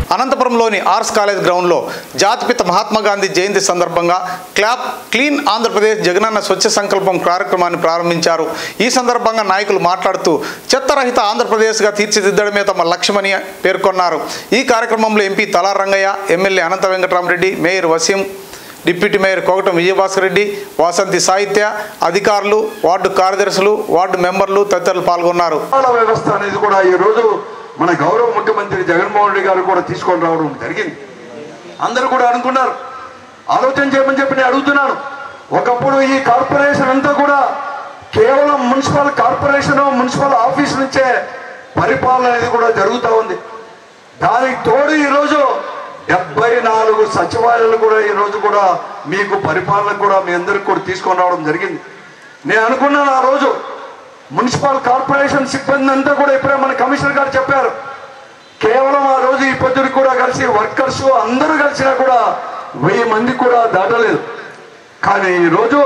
అనంతపురంలోని arts college గ్రౌండ్లో జాతిపిత మహాత్మా గాంధీ జయంతి సందర్భంగా క్లాప్ క్లీన్ ఆంధ్రప్రదేశ్ జగనన్న స్వచ్ఛ సంకల్పం కార్యక్రమాన్ని ప్రారంభించారు ఈ సందర్భంగా నాయకులు మాట్లాడుతూ చెత్తరహిత ఆంధ్రప్రదేశ్గా తీర్చిదిద్దడమే తమ లక్ష్యమని పేర్కొన్నారు ఈ కార్యక్రమంలో MP Tala Rangaiah MLA Anantha Venkatarama Reddy mayor Waseem deputy mayor Kogatam Vijayabhaskar Reddy Vasanthi Sahithya అధికారులు వార్డు కార్యదర్శులు వార్డు మెంబర్లు తదితరులు పాల్గొన్నారు పాల వ్యవస్థ అనేది కూడా ఈ రోజు మన గౌరవ ముఖ్యమంత్రి జగన్మోహన్ రెడ్డి గారు కూడా తీసుకొని రావడం జరిగింది అందరూ కూడా అనుకున్నారు ఆలోచన చేయమని చెప్పి నేను అడుగుతున్నాను ఒకప్పుడు ఈ కార్పొరేషన్ అంతా కూడా కేవలం మున్సిపల్ కార్పొరేషన్ మున్సిపల్ ఆఫీస్ నుంచే పరిపాలన అనేది కూడా జరుగుతూ ఉంది దానికి తోడు ఈరోజు డెబ్బై నాలుగు సచివాలయాలు కూడా ఈ రోజు కూడా మీకు పరిపాలన కూడా మీ అందరికి కూడా తీసుకొని రావడం జరిగింది నేను అనుకున్నాను ఆ రోజు మున్సిపల్ కార్పొరేషన్ సిబ్బంది అంతా కూడా ఇప్పుడే మన కమిషనర్ గారు చెప్పారు కేవలం ఆ రోజు ఈ పొద్దున కూడా కలిసి వర్కర్స్ అందరూ కలిసినా కూడా వెయ్యి మంది కూడా దాటలేదు కానీ ఈరోజు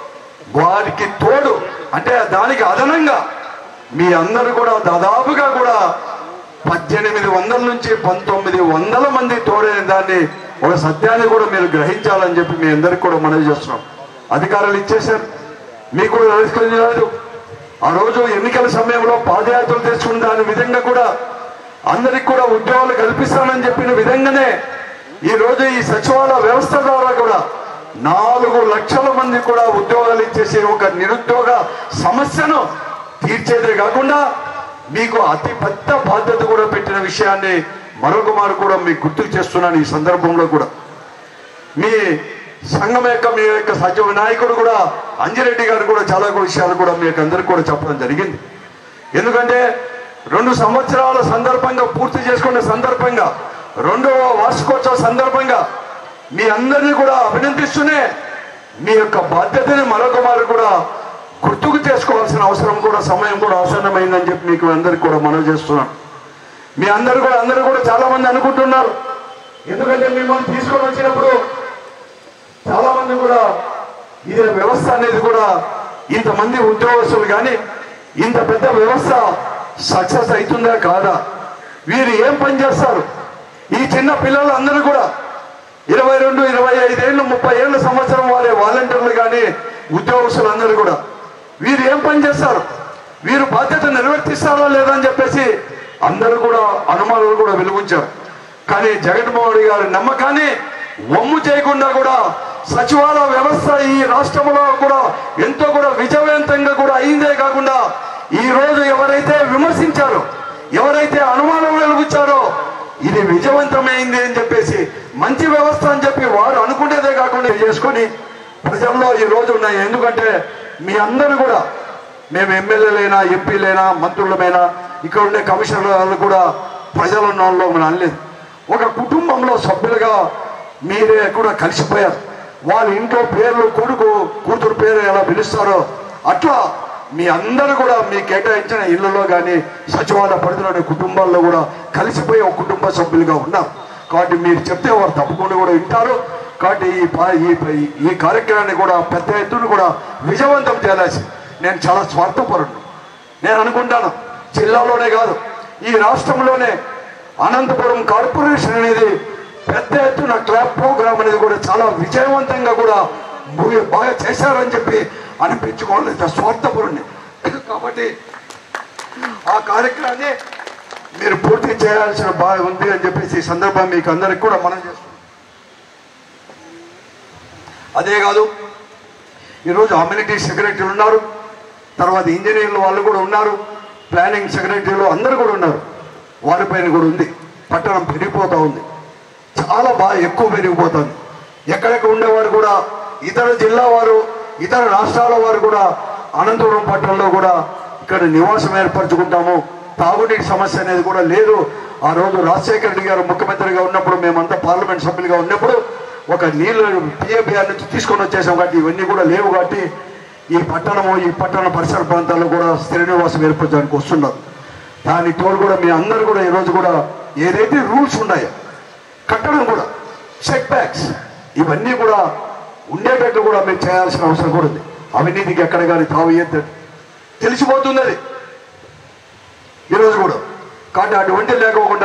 వారికి తోడు అంటే దానికి అదనంగా మీ అందరూ కూడా దాదాపుగా కూడా పద్దెనిమిది వందల నుంచి పంతొమ్మిది వందల మంది తోడైన దాన్ని ఒక సత్యాన్ని కూడా మీరు గ్రహించాలని చెప్పి మీ అందరికి కూడా మనవి చేస్తున్నాం అధికారులు ఇచ్చేశారు మీకు కూడా తెలుసుకొని లేదు ఆ రోజు ఎన్నికల సమయంలో పాదయాత్రలు తెచ్చుకున్న దాని విధంగా కూడా అందరికి కూడా ఉద్యోగాలు కల్పిస్తానని చెప్పిన విధంగానే ఈ రోజు ఈ సచివాలయ వ్యవస్థ ద్వారా కూడా నాలుగు లక్షల మంది కూడా ఉద్యోగాలు ఇచ్చేసి ఒక నిరుద్యోగ సమస్యను తీర్చేదే కాకుండా మీకు అతి పెద్ద బాధ్యత కూడా పెట్టిన విషయాన్ని మరొక మారు కూడా మీకు గుర్తు చేస్తున్నాను ఈ సందర్భంలో కూడా మీ సంఘం యొక్క మీ యొక్క సచివ నాయకుడు కూడా అంజిరెడ్డి గారు కూడా చాలా విషయాలు కూడా మీకు అందరికి కూడా చెప్పడం జరిగింది ఎందుకంటే రెండు సంవత్సరాల సందర్భంగా పూర్తి చేసుకునే సందర్భంగా రెండవ వార్షికోత్సవ సందర్భంగా మీ అందరినీ కూడా అభినందిస్తూనే మీ యొక్క బాధ్యతని మరొక మారు కూడా గుర్తుకు చేసుకోవాల్సిన అవసరం కూడా సమయం కూడా ఆసన్నమైందని చెప్పి మీకు అందరికి కూడా మనవి చేస్తున్నాను మీ అందరు కూడా అందరూ కూడా చాలా మంది అనుకుంటున్నారు ఎందుకంటే మిమ్మల్ని తీసుకొని వచ్చినప్పుడు చాలా మంది కూడా ఇది వ్యవస్థ అనేది కూడా ఇంతమంది ఉద్యోగస్తులు కానీ ఇంత పెద్ద వ్యవస్థ సక్సెస్ అవుతుందా కాదా వీరు ఏం పని చేస్తారు ఈ చిన్న పిల్లలు అందరూ కూడా ఇరవై రెండు ఇరవై ఐదేళ్ళు ముప్పై ఏళ్ళ సంవత్సరం వారే వాలంటీర్లు కానీ ఉద్యోగస్తులు అందరూ కూడా వీరు ఏం పని చేస్తారు వీరు బాధ్యత నిర్వర్తిస్తారో లేదని చెప్పేసి అందరూ కూడా అనుమానాలు కూడా వెలుగుంచారు కానీ జగన్మోహన్ రెడ్డి గారి నమ్మకాన్ని వమ్ము చేయకుండా కూడా సచివాలయ వ్యవస్థ ఈ రాష్ట్రంలో కూడా ఎంతో కూడా విజయవంతంగా కూడా అయిందే కాకుండా ఈ రోజు ఎవరైతే విమర్శించారో ఎవరైతే అనుమానం వెలుగుచ్చారో ఇది విజయవంతమైంది అని చెప్పేసి మంచి వ్యవస్థ అని చెప్పి వారు అనుకునేదే కాకుండా చేసుకొని ప్రజల్లో ఈ రోజు ఉన్నాయి ఎందుకంటే మీ అందరూ కూడా మేము ఎమ్మెల్యేలైనా ఎంపీలైనా మంత్రులమైనా ఇక్కడ ఉండే కమిషనర్లు కూడా ప్రజలు ఉన్న వాళ్ళు మనం అనలేదు ఒక కుటుంబంలో సభ్యులుగా మీరే కూడా కలిసిపోయారు వాళ్ళ ఇంట్లో పేర్లు కొడుకు కూతురు పేరు ఎలా పిలుస్తారో అట్లా మీ అందరూ కూడా మీ కేటాయించిన ఇళ్లలో కానీ సచివాలయ పరిధిలోని కుటుంబాల్లో కూడా కలిసిపోయి ఒక కుటుంబ సభ్యులుగా ఉన్నారు కాబట్టి మీరు చెప్తే వారు తప్పకుండా కూడా వింటారు కాబట్టి ఈ పా- ఈ ఈ కార్యక్రమాన్ని కూడా పెద్ద ఎత్తున కూడా విజయవంతం చేయాల్సి నేను చాలా స్వార్థపరుడు నేను అనుకుంటాను జిల్లాలోనే కాదు ఈ రాష్ట్రంలోనే అనంతపురం కార్పొరేషన్ అనేది పెద్ద ఎత్తున క్లాప్ ప్రోగ్రామ్ అనేది కూడా చాలా విజయవంతంగా కూడా ము- బాగా చేశారని చెప్పి అనిపించుకోవాలి స్వార్థపరుణ్ణి కాబట్టి ఆ కార్యక్రమాన్ని మీరు పూర్తి చేయాల్సిన బాగా ఉంది అని చెప్పేసి ఈ సందర్భం మీకు అందరికి కూడా మనం చేస్తున్నాం అదే కాదు ఈరోజు అమ్యూనిటీ సెక్రటరీలు ఉన్నారు తర్వాత ఇంజనీర్లు వాళ్ళు కూడా ఉన్నారు ప్లానింగ్ సెక్రటరీలు అందరూ కూడా ఉన్నారు వారిపైన కూడా ఉంది పట్టణం పెరిగిపోతూ ఉంది చాలా బాగా ఎక్కువ పెరిగిపోతుంది ఎక్కడెక్కడ ఉండేవారు కూడా ఇతర జిల్లా వారు ఇతర రాష్ట్రాల వారు కూడా అనంతపురం పట్టణంలో కూడా ఇక్కడ నివాసం ఏర్పరచుకుంటాము తాగునీటి సమస్య అనేది కూడా లేదు ఆ రోజు రాజశేఖర రెడ్డి గారు ముఖ్యమంత్రిగా ఉన్నప్పుడు మేమంతా పార్లమెంట్ సభ్యులుగా ఉన్నప్పుడు ఒక నీళ్లు పిఏబిఆర్ నుంచి తీసుకొని వచ్చేసాం కాబట్టి ఇవన్నీ కూడా లేవు కాబట్టి ఈ పట్టణము ఈ పట్టణ పరిసర ప్రాంతాల్లో కూడా స్థిర నివాసం ఏర్పరచడానికి వస్తున్నారు దాని తోడు కూడా మీ అందరూ కూడా ఈరోజు కూడా ఏదైతే రూల్స్ ఉన్నాయో కట్టడం కూడా సెట్ బ్యాక్స్ ఇవన్నీ కూడా ఉండేటట్టు కూడా మీరు చేయాల్సిన అవసరం కూడా ఉంది అవినీతికి ఎక్కడ కానీ తావు ఇయ్యద్దండి తెలిసిపోతుంది అది ఈరోజు కూడా కాబట్టి అటువంటి లేకోకుండా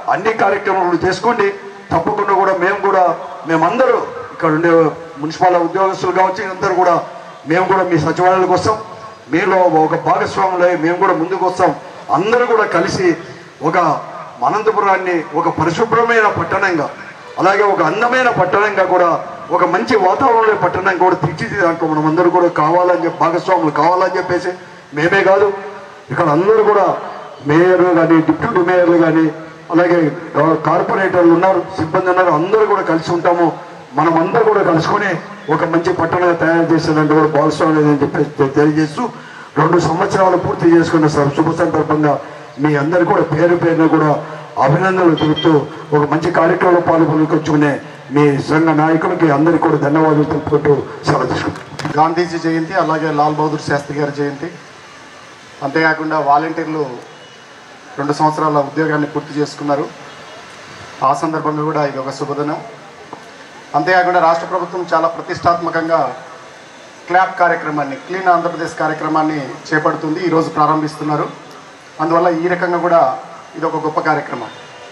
అన్ని కార్యక్రమాలు చేసుకోండి తప్పకుండా కూడా మేము కూడా మేమందరూ ఇక్కడ ఉండే మున్సిపల్ ఉద్యోగస్తులు కావచ్చు అందరూ కూడా మేము కూడా మీ సచివాలయాలకు వస్తాం మీలో ఒక భాగస్వాములై మేము కూడా ముందుకు వస్తాం అందరూ కూడా కలిసి ఒక అనంతపురాన్ని ఒక పరిశుభ్రమైన పట్టణంగా అలాగే ఒక అందమైన పట్టణంగా కూడా ఒక మంచి వాతావరణంలో పట్టణంగా కూడా తీర్చిదిద్దానికి మనం అందరూ కూడా కావాలని చెప్పి భాగస్వాములు కావాలని చెప్పేసి మేమే కాదు ఇక్కడ అందరూ కూడా మేయర్లు కానీ డిప్యూటీ మేయర్లు కానీ అలాగే గవ- కార్పొరేటర్లు ఉన్నారు సిబ్బంది ఉన్నారు అందరూ కూడా కలిసి ఉంటాము మనం అందరూ కూడా కలుసుకొని ఒక మంచి పట్టణంగా తయారు చేసేదంటే కూడా భాగస్వామి అని చెప్పేసి తె- తెలియజేస్తూ రెండు సంవత్సరాలు పూర్తి చేసుకున్న స- శుభ సందర్భంగా మీ అందరు కూడా పేరు పేరున కూడా అభినందనలు తెలుపుతూ ఒక మంచి కార్యక్రమంలో పాల్గొనుకొచ్చుకునే మీ సంఘ నాయకులకి అందరికీ కూడా ధన్యవాదాలు తెలుపుకుంటూ సెలవు తీసుకుంటాం గాంధీజీ జయంతి అలాగే లాల్ బహదూర్ శాస్త్రి గారి జయంతి అంతేకాకుండా వాలంటీర్లు రెండు సంవత్సరాల ఉద్యోగాన్ని పూర్తి చేసుకున్నారు ఆ సందర్భంగా కూడా ఇది ఒక శుభదినం అంతేకాకుండా రాష్ట్ర ప్రభుత్వం చాలా ప్రతిష్టాత్మకంగా క్లాప్ కార్యక్రమాన్ని క్లీన్ ఆంధ్రప్రదేశ్ కార్యక్రమాన్ని చేపడుతుంది ఈరోజు ప్రారంభిస్తున్నారు అందువల్ల ఈ రకంగా కూడా ఇది ఒక గొప్ప కార్యక్రమం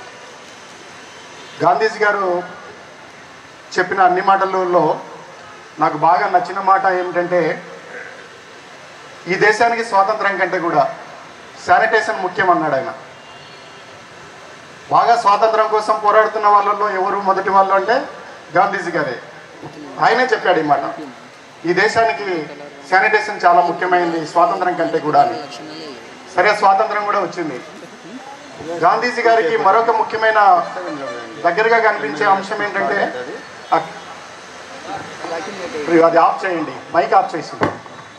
గాంధీజీ గారు చెప్పిన అన్ని మాటలలో నాకు బాగా నచ్చిన మాట ఏమిటంటే ఈ దేశానికి స్వాతంత్రం కంటే కూడా శానిటేషన్ ముఖ్యం అన్నాడు ఆయన బాగా స్వాతంత్రం కోసం పోరాడుతున్న వాళ్ళల్లో ఎవరు మొదటి వాళ్ళు అంటే గాంధీజీ గారే ఆయనే చెప్పాడు ఈ మాట ఈ దేశానికి శానిటేషన్ చాలా ముఖ్యమైనది స్వాతంత్రం కంటే కూడా అని సరే స్వాతంత్రం కూడా వచ్చింది గాంధీజీ గారికి మరొక ముఖ్యమైన దగ్గరగా కనిపించే అంశం ఏంటంటే ఆ- ఇప్పుడు అది ఆఫ్ చేయండి మైక్ ఆఫ్ చేసింది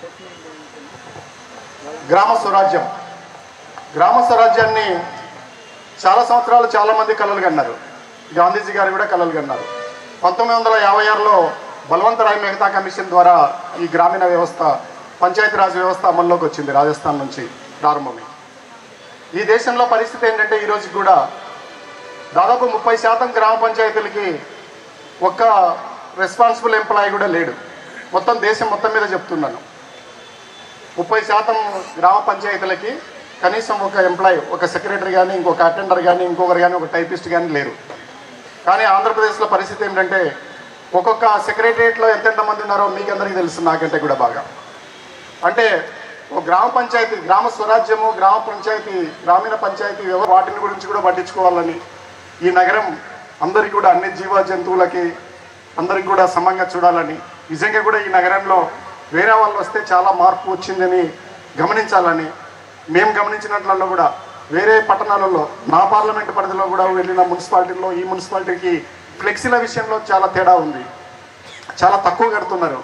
గ్రామ స్వరాజ్యం గ్రామ స్వరాజ్యాన్ని చాలా సంవత్సరాలు చాలా మంది కలలు కన్నారు గాంధీజీ గారు కూడా కలలు కన్నారు పంతొమ్మిది వందల యాభై ఆరులో బలవంతరాయ్ మెహతా కమిషన్ ద్వారా ఈ గ్రామీణ వ్యవస్థ పంచాయతీరాజ్ వ్యవస్థ అమల్లోకి వచ్చింది రాజస్థాన్ నుంచి ప్రారంభమై ఈ దేశంలో పరిస్థితి ఏంటంటే ఈరోజు కూడా దాదాపు ముప్పై శాతం గ్రామ పంచాయతీలకి ఒక్క రెస్పాన్సిబుల్ ఎంప్లాయీ కూడా లేడు మొత్తం దేశం మొత్తం మీద చెప్తున్నాను ముప్పై శాతం గ్రామ పంచాయతీలకి కనీసం ఒక ఎంప్లాయీ ఒక సెక్రటరీ కానీ ఇంకొక అటెండర్ కానీ ఇంకొకరు కానీ ఒక టైపిస్ట్ కానీ లేరు కానీ ఆంధ్రప్రదేశ్లో పరిస్థితి ఏంటంటే ఒక్కొక్క సెక్రటరియట్లో ఎంతెంత మంది ఉన్నారో మీకు అందరికీ తెలుసు నాకంటే కూడా బాగా అంటే ఒక గ్రామ పంచాయతీ గ్రామ స్వరాజ్యము గ్రామ పంచాయతీ గ్రామీణ పంచాయతీ వ్యవ- వాటిని గురించి కూడా పట్టించుకోవాలని ఈ నగరం అందరికీ కూడా అన్ని జీవ జంతువులకి అందరికి కూడా సమంగా చూడాలని నిజంగా కూడా ఈ నగరంలో వేరే వాళ్ళు వస్తే చాలా మార్పు వచ్చిందని గమనించాలని మేము గమనించినట్లలో కూడా వేరే పట్టణాలలో నా పార్లమెంట్ పరిధిలో కూడా వెళ్ళిన మున్సిపాలిటీలో ఈ మున్సిపాలిటీకి ఫ్లెక్సీల విషయంలో చాలా తేడా ఉంది చాలా తక్కువ కడుతున్నారు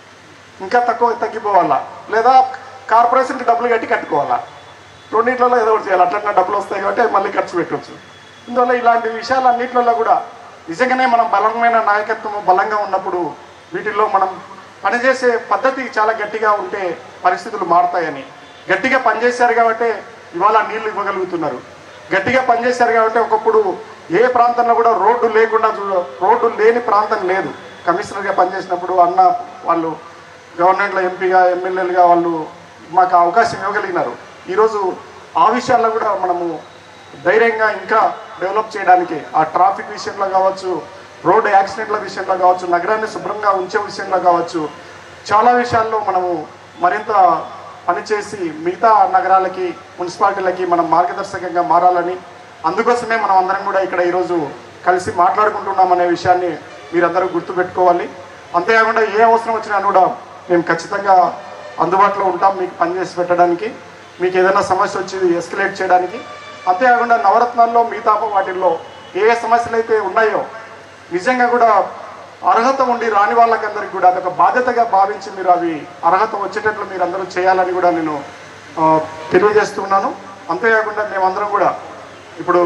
ఇంకా తక్కువ తగ్గిపోవాలా లేదా కార్పొరేషన్కి డబ్బులు కట్టి కట్టుకోవాలా రెండింటిలో ఏదో ఒకటి చేయాలి అట్లా డబ్బులు వస్తాయి కాబట్టి అవి మళ్ళీ ఖర్చు పెట్టవచ్చు ఇందువల్ల ఇలాంటి విషయాలు అన్నింటిలో కూడా నిజంగానే మనం బలమైన నాయకత్వం బలంగా ఉన్నప్పుడు వీటిల్లో మనం పనిచేసే పద్ధతి చాలా గట్టిగా ఉంటే పరిస్థితులు మారుతాయని గట్టిగా పనిచేశారు కాబట్టి ఇవాళ నీళ్లు ఇవ్వగలుగుతున్నారు గట్టిగా పనిచేశారు కాబట్టి ఒకప్పుడు ఏ ప్రాంతంలో కూడా రోడ్డు లేకుండా చూ- రోడ్డు లేని ప్రాంతం లేదు కమిషనర్గా పనిచేసినప్పుడు అన్న వాళ్ళు గవర్నమెంట్లో ఎంపీగా ఎమ్మెల్యేలుగా వాళ్ళు మాకు ఆ అవకాశం ఇవ్వగలిగినారు ఈరోజు ఆ విషయాల్లో కూడా మనము ధైర్యంగా ఇంకా డెవలప్ చేయడానికి ఆ ట్రాఫిక్ విషయంలో కావచ్చు రోడ్డు యాక్సిడెంట్ల విషయంలో కావచ్చు నగరాన్ని శుభ్రంగా ఉంచే విషయంలో కావచ్చు చాలా విషయాల్లో మనము మరింత పనిచేసి మిగతా నగరాలకి మున్సిపాలిటీలకి మనం మార్గదర్శకంగా మారాలని అందుకోసమే మనం అందరం కూడా ఇక్కడ ఈరోజు కలిసి మాట్లాడుకుంటున్నాం అనే విషయాన్ని మీరందరూ గుర్తుపెట్టుకోవాలి అంతేకాకుండా ఏ అవసరం వచ్చినా కూడా మేము ఖచ్చితంగా అందుబాటులో ఉంటాం మీకు పనిచేసి పెట్టడానికి మీకు ఏదైనా సమస్య వచ్చి ఎస్కలేట్ చేయడానికి అంతేకాకుండా నవరత్నాల్లో మిగతా వాటిల్లో ఏ ఏ సమస్యలు అయితే ఉన్నాయో నిజంగా కూడా అర్హత ఉండి రాని వాళ్ళకందరికి కూడా అదొక బాధ్యతగా భావించి మీరు అవి అర్హత వచ్చేటట్లు మీరు అందరూ చేయాలని కూడా నేను ఆ, తెలియజేస్తున్నాను అంతేకాకుండా మేమందరం కూడా ఇప్పుడు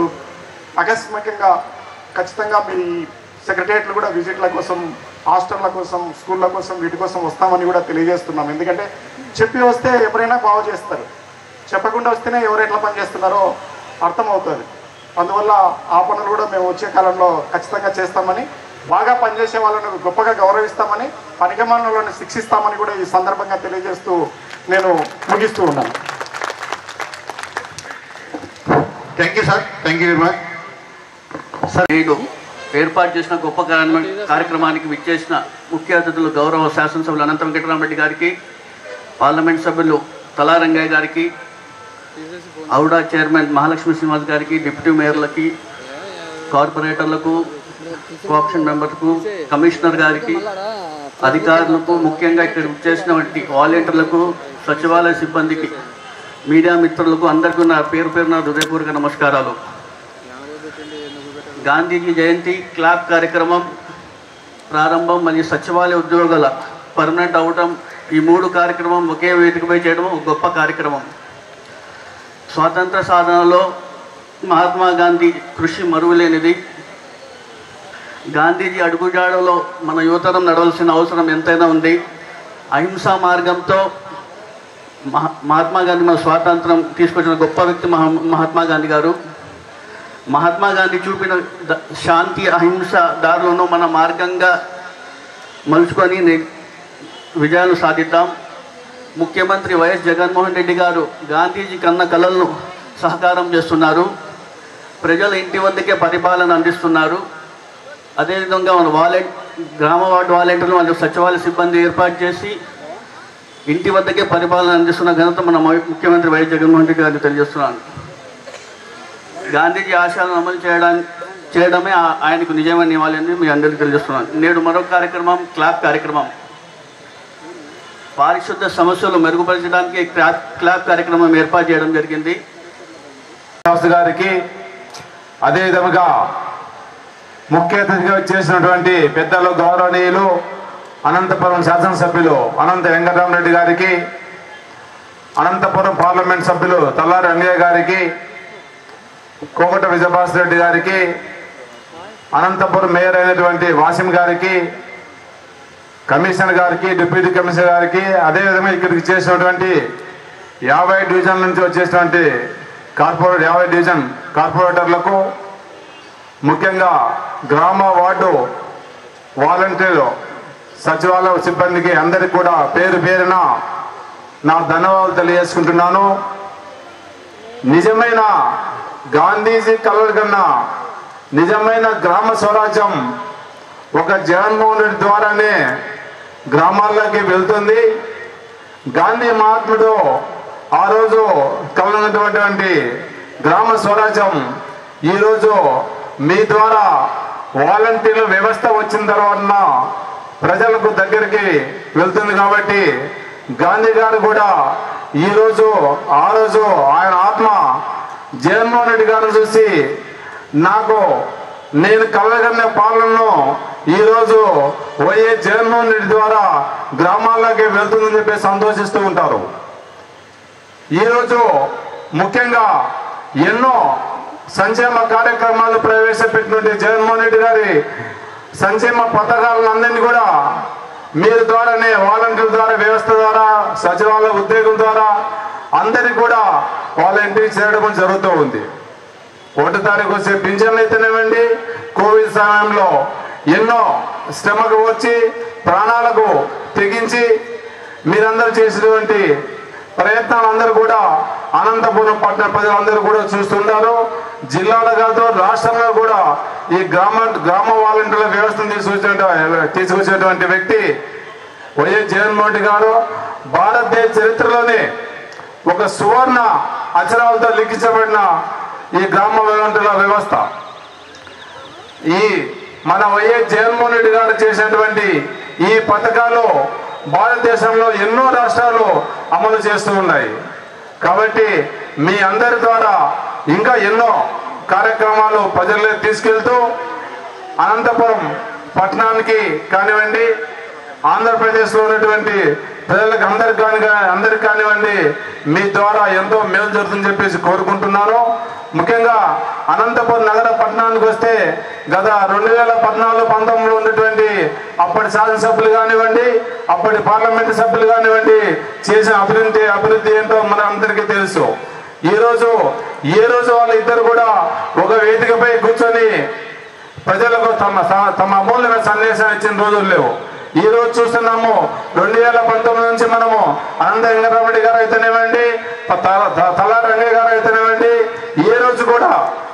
ఆకస్మికంగా ఖచ్చితంగా మీ సెక్రటరియట్లు కూడా విజిట్ల కోసం హాస్టళ్ల కోసం స్కూళ్ళ కోసం వీటి కోసం వస్తామని కూడా తెలియజేస్తున్నాం ఎందుకంటే చెప్పి వస్తే ఎవరైనా బాగు చేస్తారు చెప్పకుండా వస్తేనే ఎవరు ఎట్లా పని చేస్తున్నారో అర్థమవుతుంది అందువల్ల ఆ పనులు కూడా మేము వచ్చే కాలంలో ఖచ్చితంగా చేస్తామని బాగా పనిచేసే వాళ్ళను గొప్పగా గౌరవిస్తామని పనిగమానులను శిక్షిస్తామని కూడా ఈ సందర్భంగా తెలియజేస్తూ నేను ముగిస్తూ ఉన్నాను thank you sir thank you very much నేడు ఏర్పాటు చేసిన గొప్ప కార్య- కార్యక్రమానికి విచ్చేసిన ముఖ్య అతిథులు గౌరవ శాసనసభ్యులు అనంత వెంకటరామరెడ్డి గారికి పార్లమెంట్ సభ్యులు తలారంగయ్య గారికి ఔడా చైర్మన్ మహాలక్ష్మి శ్రీనివాస్ గారికి డిప్యూటీ మేయర్లకి కార్పొరేటర్లకు కోఆప్షన్ మెంబర్లకు కమిషనర్ గారికి అధికారులకు ముఖ్యంగా ఇక్కడ చేసినటువంటి వాలంటీర్లకు సచివాలయ సిబ్బందికి మీడియా మిత్రులకు అందరికీ నా పేరు పేరున హృదయపూర్వక నమస్కారాలు గాంధీజీ జయంతి క్లాప్ కార్యక్రమం ప్రారంభం మరియు సచివాలయ ఉద్యోగాల పర్మనెంట్ అవటం ఈ మూడు కార్యక్రమం ఒకే వేదికపై చేయడం ఒక గొప్ప కార్యక్రమం స్వాతంత్ర సాధనలో మహాత్మా గాంధీ కృషి మరువలేనిది గాంధీజీ అడుగుజాడలో మన యువతరం నడవలసిన అవసరం ఎంతైనా ఉంది అహింసా మార్గంతో మహా మహాత్మా గాంధీ మన స్వాతంత్రం తీసుకొచ్చిన గొప్ప వ్యక్తి మహా మహాత్మా గాంధీ గారు మహాత్మా గాంధీ చూపిన ద- శాంతి అహింస దారులను మన మార్గంగా మలుచుకొని నే- విజయాలు సాధిద్దాం ముఖ్యమంత్రి వైఎస్ జగన్మోహన్ రెడ్డి గారు గాంధీజీ కన్న కళలను సహకారం చేస్తున్నారు ప్రజల ఇంటి వద్దకే పరిపాలన అందిస్తున్నారు అదేవిధంగా మన వాలెంట్ గ్రామ వార్డు వాలంటీర్లు మరియు సచివాలయ సిబ్బంది ఏర్పాటు చేసి ఇంటి వద్దకే పరిపాలన అందిస్తున్న ఘనత మన ము- ముఖ్యమంత్రి వైఎస్ జగన్మోహన్ రెడ్డి గారిని తెలియజేస్తున్నాను గాంధీజీ ఆశయాలను అమలు చేయడానికి చేయడమే ఆ- ఆయనకు నిజమైన ఇవ్వాలని మీ అందరికీ తెలియజేస్తున్నాను నేడు మరొక కార్యక్రమం క్లాప్ కార్యక్రమం పారిశుద్ధ సమస్యలు మెరుగుపరచడానికి క్లాప్ క్లాప్ కార్యక్రమం ఏర్పాటు చేయడం జరిగింది వ్యవస్థ గారికి అదేవిధముగా ముఖ్య అతిథిగా చేసినటువంటి పెద్దలు గౌరవనీయులు అనంతపురం శాసనసభ్యులు అనంత వెంకటరామరెడ్డి గారికి అనంతపురం పార్లమెంట్ సభ్యులు తల్లారి రంగయ్య గారికి కోకట విజయభాస్ రెడ్డి గారికి అనంతపురం మేయర్ అయినటువంటి వాసిం గారికి కమిషనర్ గారికి డిప్యూటీ కమిషనర్ గారికి అదేవిధంగా ఇక్కడికి చేసినటువంటి యాభై డివిజన్ నుంచి వచ్చేసినటువంటి కార్పొరేట్ యాభై డివిజన్ కార్పొరేటర్లకు ముఖ్యంగా గ్రామ వార్డు వాలంటీర్ సచివాలయ సిబ్బందికి అందరికి కూడా పేరు పేరున నా ధన్యవాదాలు తెలియజేసుకుంటున్నాను నిజమైన గాంధీజీ కలలు కన్నా నిజమైన గ్రామ స్వరాజ్యం ఒక జగన్మోహన్ రెడ్డి ద్వారానే గ్రామాల్లోకి వెళ్తుంది గాంధీ మహాత్ముడు ఆ రోజు కలనటువంటి గ్రామ స్వరాజ్యం ఈరోజు మీ ద్వారా వాలంటీర్ల వ్యవస్థ వచ్చిన తర్వాత ప్రజలకు దగ్గరికి వెళ్తుంది కాబట్టి గాంధీ గారు కూడా ఈరోజు ఆ రోజు ఆయన ఆత్మ జగన్మోహన్ రెడ్డి గారిని చూసి నాకు నేను కలగన్న పాలనను ఈరోజు వైఎస్ జగన్మోహన్ రెడ్డి ద్వారా గ్రామాల్లోకి వెళ్తుందని చెప్పి సంతోషిస్తూ ఉంటారు ఈరోజు ముఖ్యంగా ఎన్నో సంక్షేమ కార్యక్రమాలు ప్రవేశపెట్టినటువంటి జగన్మోహన్ రెడ్డి గారి సంక్షేమ పథకాలను అందరినీ కూడా మీరు ద్వారానే వాలంటీర్ ద్వారా వ్యవస్థ ద్వారా సచివాలయ ఉద్యోగం ద్వారా అందరికి కూడా వాళ్ళ ఇంటికి చేరడం జరుగుతూ ఉంది ఒకటి తారీఖు వచ్చే పింఛన్లు అయితేనేవ్వండి కోవిడ్ సమయంలో ఎన్నో శ్రమకు వచ్చి ప్రాణాలకు తెగించి మీరందరూ చేసినటువంటి ప్రయత్నాలు అందరూ కూడా అనంతపురం పట్టణ ప్రజలందరూ కూడా చూస్తున్నారు జిల్లాలో కాదు రాష్ట్రంలో కూడా ఈ గ్రామ గ్రామ వాలంటీర్ల వ్యవస్థను తీసుకొచ్చిన తీసుకొచ్చినటువంటి వ్యక్తి వైఎస్ జగన్మోహన్ రెడ్డి గారు భారతదేశ చరిత్రలోనే ఒక సువర్ణ అక్షరాలతో లిఖించబడిన ఈ గ్రామ వాలంటీర్ల వ్యవస్థ ఈ మన వైఎస్ జగన్మోహన్ రెడ్డి గారు చేసినటువంటి ఈ పథకాలు భారతదేశంలో ఎన్నో రాష్ట్రాలు అమలు చేస్తూ ఉన్నాయి కాబట్టి మీ అందరి ద్వారా ఇంకా ఎన్నో కార్యక్రమాలు ప్రజల్లో తీసుకెళ్తూ అనంతపురం పట్టణానికి కానివ్వండి ఆంధ్రప్రదేశ్లో ఉన్నటువంటి ప్రజలకు అందరికి కాని అందరికి కానివ్వండి మీ ద్వారా ఎంతో మేలు జరుగుతుందని చెప్పేసి కోరుకుంటున్నాను ముఖ్యంగా అనంతపురం నగర పట్టణానికి వస్తే గత రెండు వేల పద్నాలుగు పంతొమ్మిదిలో ఉన్నటువంటి అప్పటి శాసనసభ్యులు కానివ్వండి అప్పటి పార్లమెంటు సభ్యులు కానివ్వండి చేసిన అభివృద్ధి అభివృద్ధి ఏంటో మన అందరికీ తెలుసు ఈ రోజు ఏ రోజు వాళ్ళ ఇద్దరు కూడా ఒక వేదికపై కూర్చొని ప్రజలకు తమ తమ అమూల్యమైన సందేశం ఇచ్చిన రోజులు లేవు ఈ రోజు చూస్తున్నాము రెండు వేల పంతొమ్మిది నుంచి మనము అనంత వెంకటరామరెడ్డి గారు అయితేనేవ్వండి త- త- తలా రంగయ్య గారు అయితేనేవ్వండి ఏ రోజు కూడా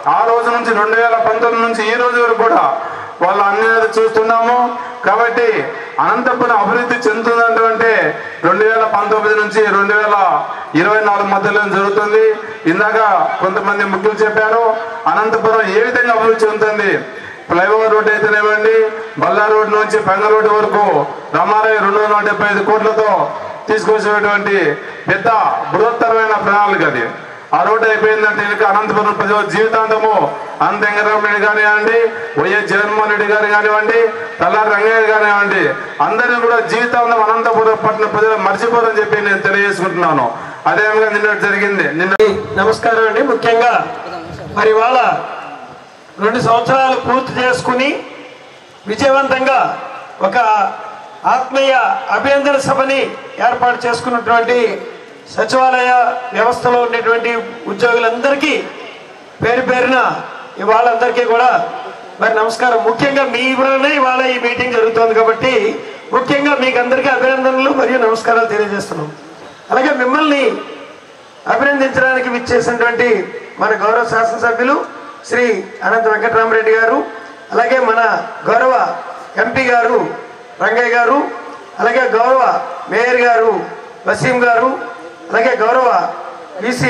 ఆ రోజు నుంచి రెండు వేల పంతొమ్మిది నుంచి ఈ రోజు వరకు కూడా వాళ్ళు అన్ని చూస్తున్నాము కాబట్టి అనంతపురం అభివృద్ధి చెందుతుందంటే రెండు వేల పంతొమ్మిది నుంచి రెండు వేల ఇరవై నాలుగు మధ్యలో జరుగుతుంది ఇందాక కొంతమంది ముఖ్యులు చెప్పారు అనంతపురం ఏ విధంగా అభివృద్ధి చెందుతుంది ఫ్లైఓవర్ రోడ్ అయితేనేవ్వండి బల్లా రోడ్ నుంచి పెంగ రోడ్డు వరకు రమారాయి రెండు వందల డెబ్బై ఐదు కోట్లతో తీసుకొచ్చినటువంటి పెద్ద బృహత్తరమైన ప్రణాళిక అది ఆ రోడ్డు అయిపోయిందంటే ఇక అనంతపురం ప్రజల జీవితాంతము అనంత వెంకటరామరెడ్డి కానివ్వండి వైఎస్ జగన్మోహన్ రెడ్డి గారు కానివ్వండి తల్లారి రంగయ్య కానివ్వండి అందరినీ కూడా జీవితాంతం అనంతపురం పట్టణ ప్రజలు మర్చిపోరని చెప్పి నేను తెలియజేసుకుంటున్నాను అదేవిధంగా నిన్న జరిగింది నిన్న నమస్కారం అండి ముఖ్యంగా మరి ఇవాళ రెండు సంవత్సరాలు పూర్తి చేసుకుని విజయవంతంగా ఒక ఆత్మీయ అభినందన సభని ఏర్పాటు చేసుకున్నటువంటి సచివాలయ వ్యవస్థలో ఉండేటువంటి ఉద్యోగులందరికీ పేరు పేరున ఇవాళందరికీ కూడా మరి నమస్కారం ముఖ్యంగా మీ వలనే ఇవాళ ఈ మీటింగ్ జరుగుతోంది కాబట్టి ముఖ్యంగా మీకు అందరికీ అభినందనలు మరియు నమస్కారాలు తెలియజేస్తున్నాం అలాగే మిమ్మల్ని అభినందించడానికి విచ్చేసినటువంటి మన గౌరవ శాసనసభ్యులు శ్రీ అనంత వెంకటరామరెడ్డి గారు అలాగే మన గౌరవ ఎంపీ గారు రంగయ్య గారు అలాగే గౌరవ మేయర్ గారు వసీం గారు అలాగే గౌరవ బీసీ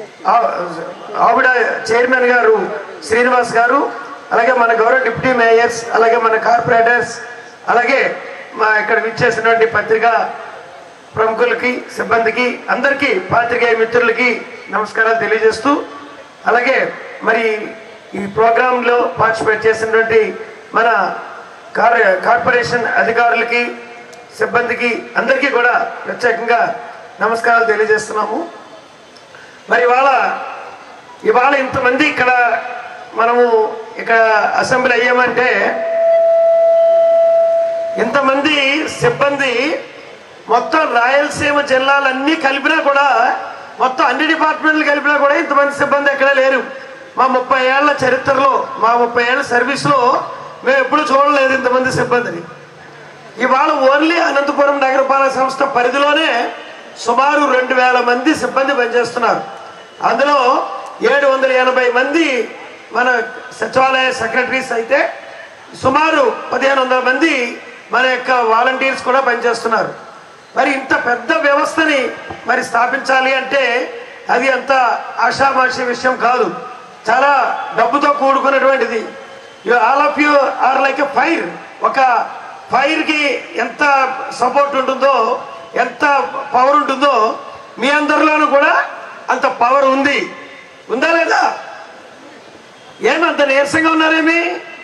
ఆవిడ చైర్మన్ గారు శ్రీనివాస్ గారు అలాగే మన గౌరవ డిప్యూటీ మేయర్స్ అలాగే మన కార్పొరేటర్స్ అలాగే మా ఇక్కడ విచ్చేసినటువంటి పత్రికా ప్రముఖులకి సిబ్బందికి అందరికీ పాత్రికేయ మిత్రులకి నమస్కారాలు తెలియజేస్తూ అలాగే మరి ఈ ప్రోగ్రాంలో పార్టిసిపేట్ చేసినటువంటి మన కార్ కార్పొరేషన్ అధికారులకి సిబ్బందికి అందరికీ కూడా ప్రత్యేకంగా నమస్కారాలు తెలియజేస్తున్నాము మరి ఇవాళ ఇవాళ ఇంతమంది ఇక్కడ మనము ఇక్కడ అసెంబ్లీ అయ్యామంటే ఇంతమంది సిబ్బంది మొత్తం రాయలసీమ జిల్లాలన్నీ కలిపినా కూడా మొత్తం అన్ని డిపార్ట్మెంట్లు కలిపినా కూడా ఇంతమంది సిబ్బంది ఎక్కడా లేరు మా ముప్పై ఏళ్ల చరిత్రలో మా ముప్పై ఏళ్ల సర్వీస్లో మేము ఎప్పుడు చూడలేదు ఇంతమంది సిబ్బందిని ఇవాళ ఓన్లీ అనంతపురం నగరపాలక సంస్థ పరిధిలోనే సుమారు రెండు వేల మంది సిబ్బంది పనిచేస్తున్నారు అందులో ఏడు వందల ఎనభై మంది మన సచివాలయ సెక్రటరీస్ అయితే సుమారు పదిహేను వందల మంది మన యొక్క వాలంటీర్స్ కూడా పనిచేస్తున్నారు మరి ఇంత పెద్ద వ్యవస్థని మరి స్థాపించాలి అంటే అది అంత ఆషామాషి విషయం కాదు చాలా డబ్బుతో కూడుకున్నటువంటిది all of you are like a fire ఒక ఫైర్కి ఎంత సపోర్ట్ ఉంటుందో ఎంత పవర్ ఉంటుందో మీ అందరిలోనూ కూడా అంత పవర్ ఉంది ఉందా లేదా ఏమంత నీరసంగా ఉన్నారేమి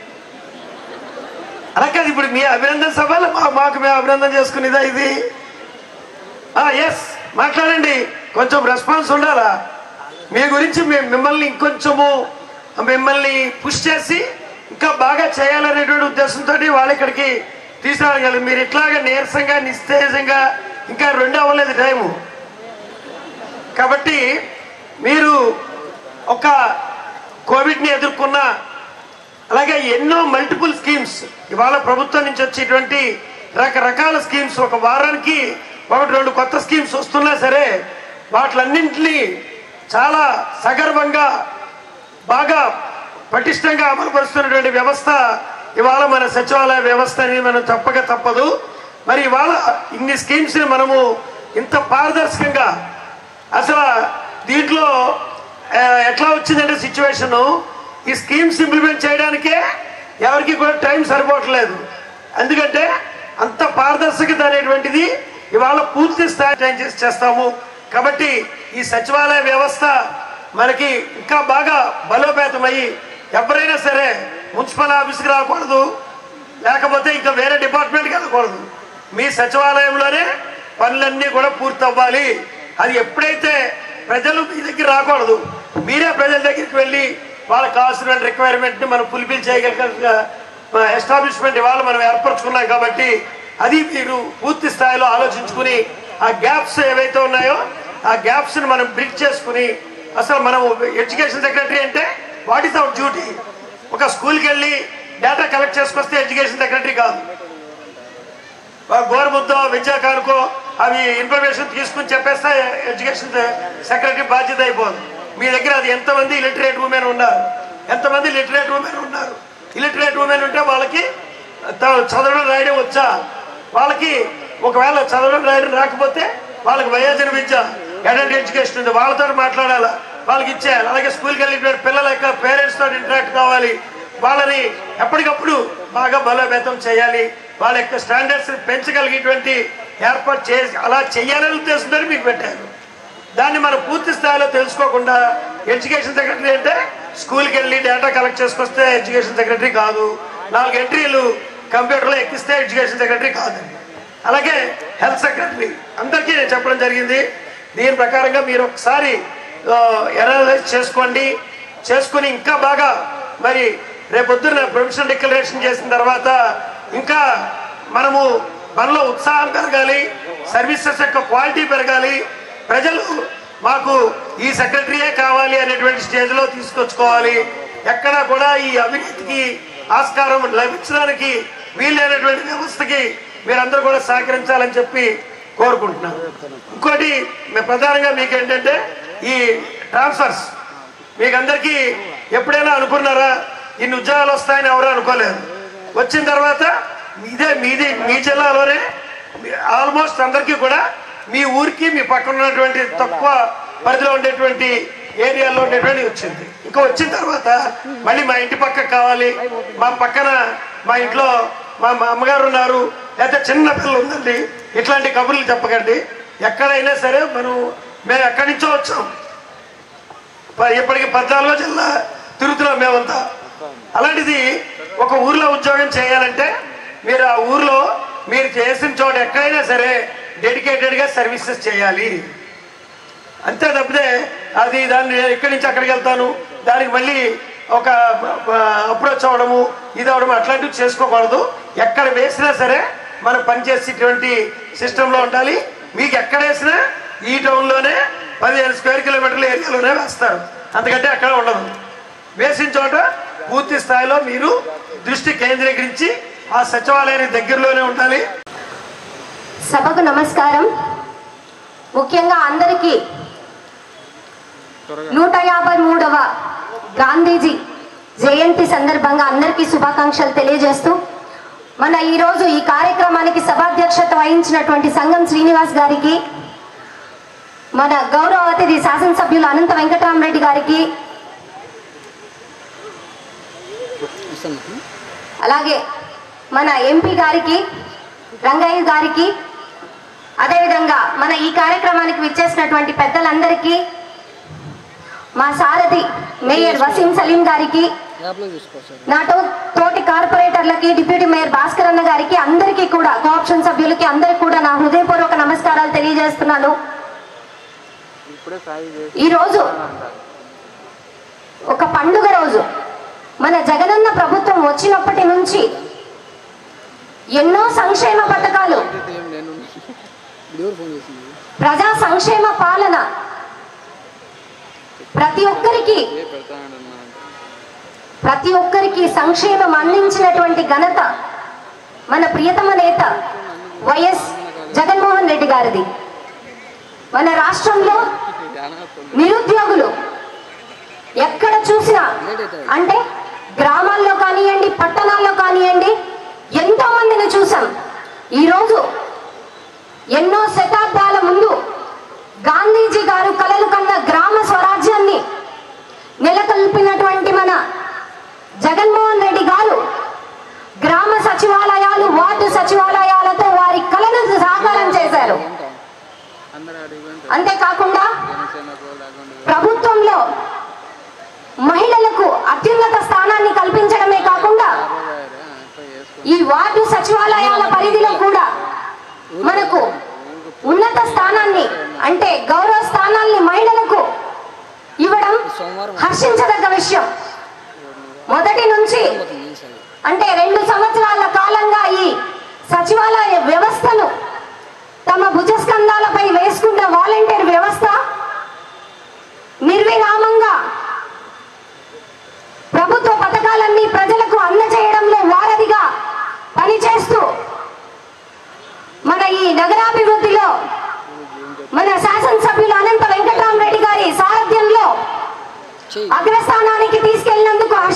అలా కాదు ఇప్పుడు మీ అభినందన సభలు మా మాకు మేము అభినందన చేసుకునేదా ఇది ఎస్ మాట్లాడండి కొంచెం రెస్పాన్స్ ఉండాలా మీ గురించి మేము మిమ్మల్ని ఇంకొంచెము మిమ్మల్ని పుష్ చేసి ఇంకా బాగా చేయాలనేటువంటి ఉద్దేశంతో వాళ్ళు ఇక్కడికి తీసుకురాగలరు మీరు ఇట్లాగా నీరసంగా నిస్తేజంగా ఇంకా రెండు అవ్వలేదు టైము కాబట్టి మీరు ఒక కోవిడ్ని ఎదుర్కొన్న అలాగే ఎన్నో మల్టిపుల్ స్కీమ్స్ ఇవాళ ప్రభుత్వం నుంచి వచ్చేటువంటి రకరకాల స్కీమ్స్ ఒక వారానికి ఒకటి రెండు కొత్త స్కీమ్స్ వస్తున్నా సరే వాటిలన్నింటినీ చాలా సగర్వంగా బాగా పటిష్టంగా అమలుపరుస్తున్నటువంటి వ్యవస్థ ఇవాళ మన సచివాలయ వ్యవస్థని మనం తప్పక తప్పదు మరి ఇవాళ ఇన్ని స్కీమ్స్ని మనము ఇంత పారదర్శకంగా అసలు దీంట్లో ఆ, ఎట్లా వచ్చిందంటే సిచ్యువేషను ఈ స్కీమ్స్ ఇంప్లిమెంట్ చేయడానికే ఎవరికి కూడా టైం సరిపోవట్లేదు ఎందుకంటే అంత పారదర్శకత అనేటువంటిది ఇవాళ పూర్తి స్థాయి టైం చేసి చేస్తాము కాబట్టి ఈ సచివాలయ వ్యవస్థ మనకి ఇంకా బాగా బలోపేతమయ్యి ఎవరైనా సరే మున్సిపల్ ఆఫీస్కి రాకూడదు లేకపోతే ఇంకా వేరే డిపార్ట్మెంట్కి వెళ్ళకూడదు మీ సచివాలయంలోనే పనులన్నీ కూడా పూర్తి అవ్వాలి అది ఎప్పుడైతే ప్రజలు మీ దగ్గర రాకూడదు మీరే ప్రజల దగ్గరికి వెళ్ళి వాళ్ళకి కావాల్సిన రిక్వైర్మెంట్ని మనం ఫుల్ఫిల్ చేయగలిగిన ఎస్టాబ్లిష్మెంట్ ఇవాళ మనం ఏర్పరచుకున్నాం కాబట్టి అది మీరు పూర్తి స్థాయిలో ఆలోచించుకుని ఆ గ్యాప్స్ ఏవైతే ఉన్నాయో ఆ గ్యాప్స్ని మనం బ్రిక్ చేసుకుని అసలు మనం ఎడ్యుకేషన్ సెక్రటరీ అంటే వాట్ ఈస్ అవర్ డ్యూటీ ఒక స్కూల్కి వెళ్ళి డేటా కలెక్ట్ చేసుకొస్తే ఎడ్యుకేషన్ సెక్రటరీ కాదు గోరుముద్దో విద్యాకారుకో అవి ఇన్ఫర్మేషన్ తీసుకుని చెప్పేస్తే ఎడ్యుకేషన్ సెక్రటరీ బాధ్యత అయిపోదు మీ దగ్గర అది ఎంతమంది లిటరేట్ ఉమెన్ ఉన్నారు ఎంతమంది లిటరేట్ ఉమెన్ ఉన్నారు ఇలిటరేట్ ఉమెన్ ఉంటే వాళ్ళకి త- చదవడం రాయడం వచ్చా వాళ్ళకి ఒకవేళ చదవడం రాయడం రాకపోతే వాళ్ళకి వయోజన విద్య అడల్ట్ ఎడ్యుకేషన్ ఉంది వాళ్ళతో మాట్లాడాలా వాళ్ళకి ఇచ్చేయాలి అలాగే స్కూల్కి వెళ్ళినటువంటి పిల్లల యొక్క పేరెంట్స్ తోటి ఇంటరాక్ట్ కావాలి వాళ్ళని ఎప్పటికప్పుడు బాగా బలోపేతం చేయాలి వాళ్ళ యొక్క స్టాండర్డ్స్ పెంచగలిగేటువంటి ఏర్పాటు చేసి అలా చేయాలని ఉద్దేశంతో మీకు పెట్టారు దాన్ని మనం పూర్తి స్థాయిలో తెలుసుకోకుండా ఎడ్యుకేషన్ సెక్రటరీ అంటే స్కూల్కి వెళ్ళి డేటా కలెక్ట్ చేసుకొస్తే ఎడ్యుకేషన్ సెక్రటరీ కాదు నాలుగు ఎంట్రీలు కంప్యూటర్లో ఎక్కిస్తే ఎడ్యుకేషన్ సెక్రటరీ కాదండి అలాగే హెల్త్ సెక్రటరీ అందరికీ నేను చెప్పడం జరిగింది దీని ప్రకారంగా మీరు ఒకసారి ఎనలైజ్ చేసుకోండి చేసుకుని ఇంకా బాగా మరి రేపొద్దున ప్రొఫెషనల్ డిక్లరేషన్ చేసిన తర్వాత ఇంకా మనము మనలో ఉత్సాహం పెరగాలి సర్వీసెస్ యొక్క క్వాలిటీ పెరగాలి ప్రజలు మాకు ఈ సెక్రటరీయే కావాలి అనేటువంటి స్టేజ్లో తీసుకొచ్చుకోవాలి ఎక్కడా కూడా ఈ అవినీతికి ఆస్కారం లభించడానికి వీలైనటువంటి వ్యవస్థకి మీరందరూ కూడా సహకరించాలని చెప్పి కోరుకుంటున్నాను ఇంకోటి మే- ప్రధానంగా మీకు ఏంటంటే ఈ ట్రాన్స్ఫర్స్ మీకు అందరికీ ఎప్పుడైనా అనుకున్నారా ఇన్ని ఉద్యోగాలు వస్తాయని ఎవరు అనుకోలేదు వచ్చిన తర్వాత ఇదే మీది మీ జిల్లాలోనే ఆల్మోస్ట్ అందరికీ కూడా మీ ఊరికి మీ పక్కన ఉన్నటువంటి తక్కువ పరిధిలో ఉండేటువంటి ఏరియాలో ఉండేటువంటి వచ్చింది ఇంకా వచ్చిన తర్వాత మళ్ళీ మా ఇంటి పక్క కావాలి మా పక్కన మా ఇంట్లో మా మా అమ్మగారు ఉన్నారు లేకపోతే చిన్న పిల్లలు ఉందండి ఇట్లాంటి కబుర్లు చెప్పకండి ఎక్కడైనా సరే మనం మేము ఎక్కడి నుంచో వచ్చాం ప- ఇప్పటికి పద్నాలుగో జిల్లా తిరుగుతున్నాం మేమంతా అలాంటిది ఒక ఊర్లో ఉద్యోగం చేయాలంటే మీరు ఆ ఊర్లో మీరు చేసిన చోట ఎక్కడైనా సరే డెడికేటెడ్గా సర్వీసెస్ చేయాలి అంతే తప్పితే అది దాన్ని ఇక్కడి నుంచి అక్కడికి వెళ్తాను దానికి మళ్ళీ ఒక అప్రోచ్ అవ్వడము ఇది అవడం అట్లాంటివి చేసుకోకూడదు ఎక్కడ వేసినా సరే మనం పనిచేసేటువంటి సిస్టంలో ఉండాలి మీకు ఎక్కడ వేసినా ఈ టౌన్లోనే పదిహేను స్క్వేర్ కిలోమీటర్ల ఏరియాలోనే వేస్తారు అంతకంటే అక్కడ ఉండదు వేసిన చోట పూర్తి స్థాయిలో మీరు దృష్టి కేంద్రీకరించి ఆ సచివాలయానికి దగ్గరలోనే ఉండాలి సభకు నమస్కారం ముఖ్యంగా అందరికీ నూట యాభై మూడవ గాంధీజీ జయంతి సందర్భంగా అందరికీ శుభాకాంక్షలు తెలియజేస్తూ మన ఈరోజు ఈ కార్యక్రమానికి సభాధ్యక్షత వహించినటువంటి సంఘం శ్రీనివాస్ గారికి మన గౌరవ అతిథి శాసనసభ్యులు అనంత వెంకటరామరెడ్డి గారికి అలాగే మన ఎంపీ గారికి రంగయ్య గారికి అదేవిధంగా మన ఈ కార్యక్రమానికి విచ్చేసినటువంటి పెద్దలందరికీ మా సారథి మేయర్ వసీం సలీం గారికి నా తో- తోటి కార్పొరేటర్లకి డిప్యూటీ మేయర్ భాస్కర్ అన్న గారికి అందరికీ కూడా కోఆప్షన్ సభ్యులకి అందరికీ కూడా నా హృదయపూర్వక నమస్కారాలు తెలియజేస్తున్నాను ఈరోజు ఒక పండుగ రోజు మన జగనన్న ప్రభుత్వం వచ్చినప్పటి నుంచి ఎన్నో సంక్షేమ పథకాలు ప్రజా సంక్షేమ పాలన ప్రతి ఒక్కరికి ప్రతి ఒక్కరికి సంక్షేమం అందించినటువంటి ఘనత మన ప్రియతమ నేత వైఎస్ జగన్మోహన్ రెడ్డి గారిది మన రాష్ట్రంలో నిరుద్యోగులు ఎక్కడ చూసినా అంటే గ్రామాల్లో కానివ్వండి పట్టణాల్లో కానివ్వండి ఎంతో మందిని చూసాం ఈరోజు ఎన్నో శతాబ్దాల ముందు గాంధీజీ గారు కలలు కన్న గ్రామ స్వరాజ్యాన్ని నెలకొల్పినటువంటి మన జగన్మోహన్ రెడ్డి గారు గ్రామ సచివాలయాలు వార్డు సచివాలయాలతో వారి కలను సాకారం చేశారు అంతేకాకుండా ప్రభుత్వంలో మహిళలకు అత్యున్నత స్థానాన్ని కల్పించడమే కాకుండా ఈ వార్డు సచివాలయాల పరిధిలో కూడా మనకు ఉన్నత స్థానాన్ని అంటే గౌరవ స్థానాల్ని మహిళలకు ఇవ్వడం హర్షించదగ్గ విషయం మొదటి నుంచి అంటే రెండు సంవత్సరాల కాలంగా ఈ సచివాలయ వ్యవస్థను తమ భుజస్కంధాలపై వేసుకున్న వాలంటీర్ వ్యవస్థ నిర్విరామంగా ప్రభుత్వ పథకాలన్నీ ప్రజలకు అందజేయడంలో వారధిగా పనిచేస్తూ మన ఈ నగరాభివృద్ధిలో మన శాసనసభ్యులు అనంత వెంకటరామరెడ్డి గారి సారథ్యంలో అగ్రస్థానానికి తీసుకెళ్లినందుకు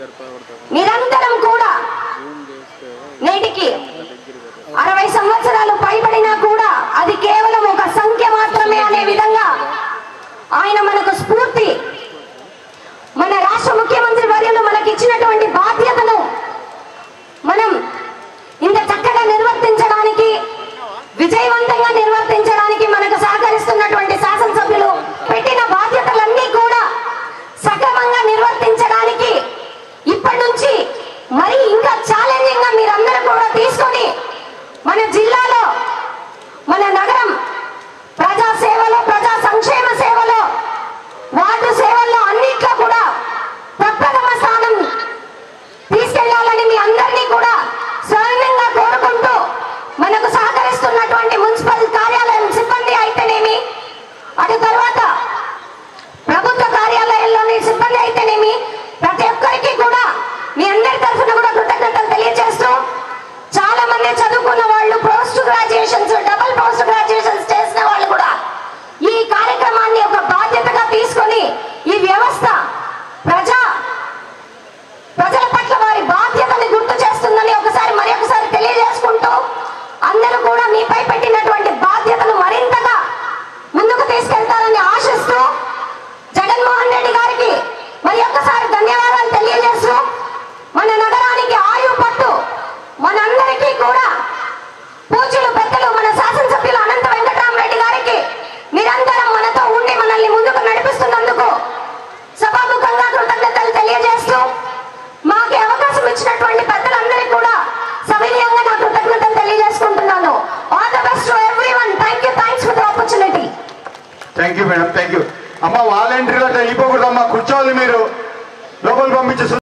నిరంతరం కూడా నేటికి అరవై సంవత్సరాలు పైబడినా కూడా అది కేవలం ఒక సంఖ్య మాత్రమే అనే విధంగా ఆయన మనకు స్ఫూర్తి మన రాష్ట్ర ముఖ్యమంత్రి వర్యులు మనకి ఇచ్చినటువంటి బాధ్యతను మనం ఇంత చక్కగా నిర్వర్తించడానికి విజయవంతంగా నిర్వర్తించడానికి మనకు సహకరిస్తున్నటువంటి శాసనసభ్యులు పెట్టిన బాధ్యతలన్నీ కూడా సక్రమంగా నిర్వర్తించడానికి ఇప్పటి నుంచి మరి ఇంకా ఛాలెంజింగ్ గా మీరందరూ కూడా తీసుకొని మన జిల్లాలో మన నగరం ప్రజా సేవలో ప్రజా సంక్షేమ సేవలో వార్డు సేవల్లో అన్నిట్లో కూడా ప్రప్రథమ స్థానం తీసుకెళ్లాలని మీ అందరినీ కూడా స్వయంగా కోరుకుంటూ మనకు సహకరిస్తున్నటువంటి మున్సిపల్ కార్యాలయం సిబ్బంది అయితేనేమి అటు తర్వాత ప్రభుత్వ కార్యాలయాల్లోని సిబ్బంది అయితేనేమి ప్రతి ఒక్కరికి కూడా మీ అందరి తరఫున కూడా కృతజ్ఞతలు తెలియజేస్తూ చాలా మంది చదువుకున్న వాళ్ళు post graduations double post graduations చేసిన వాళ్ళు కూడా ఈ కార్యక్రమాన్ని ఒక బాధ్యతగా తీసుకొని ఈ వ్యవస్థ ప్రజా ప్రజల పట్ల వారి బాధ్యతని గుర్తు చేస్తుందని ఒకసారి మరి ఒకసారి తెలియజేసుకుంటూ అందరూ కూడా మీపై పెట్టినటువంటి బాధ్యతను మరింతగా ముందుకు తీసుకెళ్తారని ఆశిస్తూ జగన్మోహన్ రెడ్డి గారికి మరి ఒక్కసారి ధన్యవాదాలు తెలియజేస్తూ మన నగరానికి ఆయు పట్టు మనందరికీ కూడా పూజలు పెద్దలు మన శాసనసభ్యులు అనంత వెంకటరామరెడ్డి గారికి నిరంతరం మనతో ఉండి మనల్ని ముందుకు నడిపిస్తున్నందుకు సభాముఖంగా కృతజ్ఞతలు తెలియజేస్తూ మాకు అవకాశం ఇచ్చినటువంటి పెద్దలందరికీ కూడా సవినయంగా నా కృతజ్ఞతలు తెలియజేసుకుంటున్నాను all the best to everyone thank you thanks for the opportunity thank you madam thank you అమ్మ వాలంటీర్లు అట్లా అయిపోకూడదు అమ్మా కూర్చోవాలి మీరు లోపల పంపించే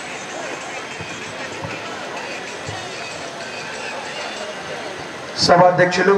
సభాధ్యక్షులు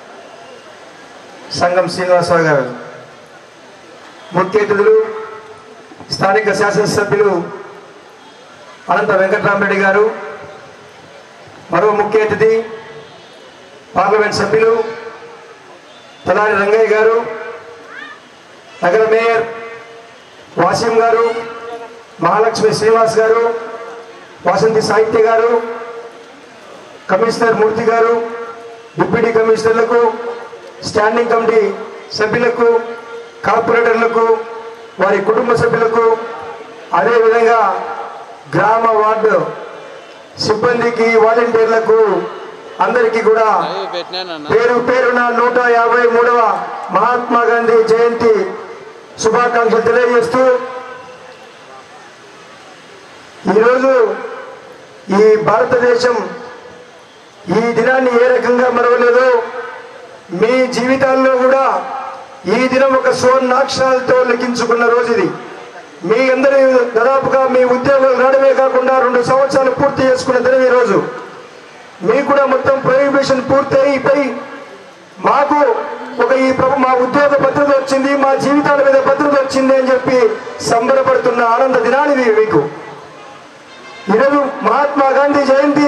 సంఘం శ్రీనివాసరావు గారు ముఖ్య అతిథులు స్థానిక శాసనసభ్యులు అనంత వెంకటరామరెడ్డి గారు మరో ముఖ్య అతిథి పార్లమెంట్ సభ్యులు తలారి రంగయ్య గారు నగర మేయర్ వాసిం గారు మహాలక్ష్మి శ్రీనివాస్ గారు వాసంతి సాహిత్య గారు కమిషనర్ మూర్తి గారు డిప్యూటీ కమిషనర్లకు స్టాండింగ్ కమిటీ సభ్యులకు కార్పొరేటర్లకు వారి కుటుంబ సభ్యులకు అదేవిధంగా గ్రామ వార్డు సిబ్బందికి వాలంటీర్లకు అందరికీ కూడా పేరు పేరున నూట యాభై మూడవ మహాత్మా గాంధీ జయంతి శుభాకాంక్షలు తెలియజేస్తూ ఈరోజు ఈ భారతదేశం ఈ దినాన్ని ఏ రకంగా మరవలేదో మీ జీవితాల్లో కూడా ఈ దినం ఒక స్వర్ణాక్షరాలతో లిఖించుకున్న రోజు ఇది మీ అందరి దాదాపుగా మీ ఉద్యోగాలు రావడమే కాకుండా రెండు సంవత్సరాలు పూర్తి చేసుకున్న దినం ఈ రోజు మీకు కూడా మొత్తం ప్రొహిబిషన్ పూర్తి అయిపోయి మాకు ఒక ఈ ప్రభు మా ఉద్యోగ భద్రత వచ్చింది మా జీవితాల మీద భద్రత వచ్చింది అని చెప్పి సంబరపడుతున్న ఆనంద దినానిది మీకు ఈరోజు మహాత్మా గాంధీ జయంతి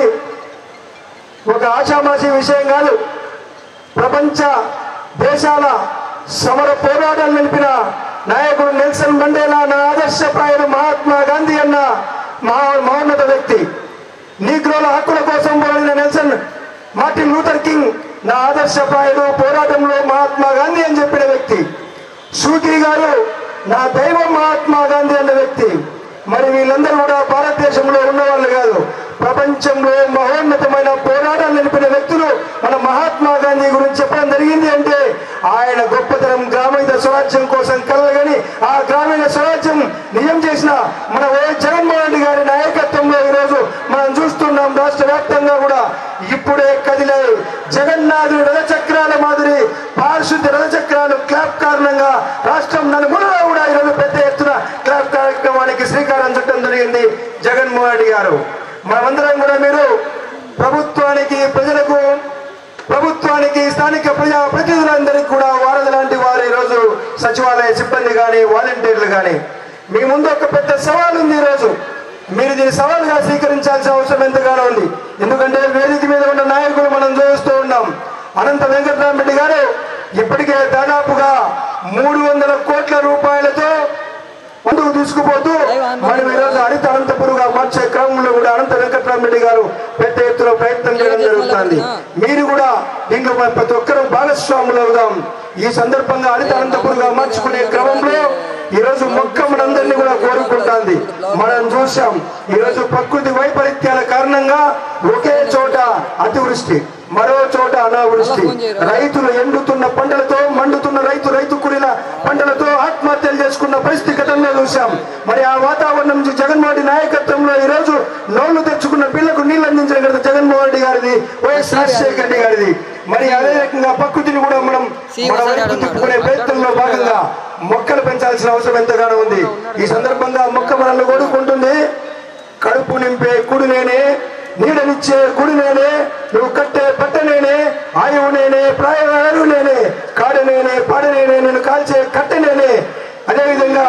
ఒక ఆషామాషి విషయం కాదు ప్రపంచ దేశాల సమర పోరాటాలు నిలిపిన నాయకుడు నెల్సన్ మండేలా నా ఆదర్శప్రాయుడు మహాత్మా గాంధీ అన్న మహా మహోన్నత వ్యక్తి నీగ్రోల హక్కుల కోసం పోరాడిన నెల్సన్ మార్టిన్ లూథర్ కింగ్ నా ఆదర్శప్రాయుడు పోరాటంలో మహాత్మా గాంధీ అని చెప్పిన వ్యక్తి సూతి గారు నా దైవం మహాత్మా గాంధీ అన్న వ్యక్తి మరి వీళ్ళందరూ కూడా భారతదేశంలో ఉన్నవాళ్ళు కాదు ప్రపంచంలో మహోన్నతమైన పోరాటాలు నిలిపిన వ్యక్తులు మన మహాత్మా గాంధీ గురించి చెప్పడం జరిగింది అంటే ఆయన గొప్పతనం గ్రామీణ స్వరాజ్యం కోసం కలగని ఆ గ్రామీణ స్వరాజ్యం నిజం చేసిన మన వైఎస్ జగన్మోహన్ రెడ్డి గారి నాయకత్వంలో ఈరోజు మనం చూస్తున్నాం రాష్ట్ర వ్యాప్తంగా కూడా ఇప్పుడే కదిలే జగన్నాథుడు రథచక్రాల మాదిరి పారిశుద్ధ రథచక్రాలు క్లాప్ కారణంగా రాష్ట్రం నలుమూలలో కూడా ఈరోజు పెద్ద ఎత్తున క్లాప్ కార్యక్రమానికి శ్రీకారం చుట్టడం జరిగింది జగన్మోహన్ రెడ్డి గారు మనమందరం కూడా మీరు ప్రభుత్వానికి ప్రజలకు ప్రభుత్వానికి స్థానిక ప్రజా ప్రతినిధులందరికీ కూడా వారధి లాంటి వారు ఈరోజు సచివాలయ సిబ్బంది కానీ వాలంటీర్లు కానీ మీ ముందు ఒక పెద్ద సవాల్ ఉంది ఈరోజు మీరు దీన్ని సవాల్గా స్వీకరించాల్సిన అవసరం ఎంతగానో ఉంది ఎందుకంటే వేదిక మీద ఉన్న నాయకులు మనం చూస్తూ ఉన్నాం అనంత వెంకటరామరెడ్డి గారు ఇప్పటికే దాదాపుగా మూడు వందల కోట్ల రూపాయలతో ముందుకు తీసుకుపోతూ మనం ఈరోజు హరిత అనంతపురుగా మార్చే ఈ సందర్భంగా హరిత అనంతపురంగా మార్చుకునే క్రమంలో ఈ రోజు మొక్క మనందరినీ కూడా కోరుకుంటాంది మనం చూసాం ఈ రోజు ప్రకృతి వైపరీత్యాల కారణంగా ఒకే చోట అతివృష్టి మరో చోట అనావృష్టి రైతులు ఎండుతున్న పంటలతో మండుతున్న రైతు రైతు కూడిన పంటలతో ఆత్మహత్యలు చేసుకున్న పరిస్థితి గతంలో చూశాం మరి ఆ వాతావరణం నుంచి జగన్మోహన్ రెడ్డి నాయకత్వంలో ఈ రోజు నోళ్లు తెచ్చుకున్న పిల్లకు నీళ్లు అందించిన ఘనత జగన్మోహన్ రెడ్డి గారిది వైఎస్ రాజశేఖర రెడ్డి గారిది మరి అదే రకంగా ప్రకృతిని కూడా మనం మన వైపు తిప్పుకునే ప్రయత్నంలో భాగంగా మొక్కలు పెంచాల్సిన అవసరం ఎంతగానో ఉంది ఈ సందర్భంగా మొక్క మనల్ని కోరుకుంటుంది కడుపు నింపే కుడి నేనే నీడనిచ్చే గుడి నేనే నువ్వు కట్టే పట్ట నేనే ఆయువు నేనే ప్రాయవారు నేనే కాడ నేనే పాడ నేనే నేను కాల్చే కట్ట నేనే అదేవిధంగా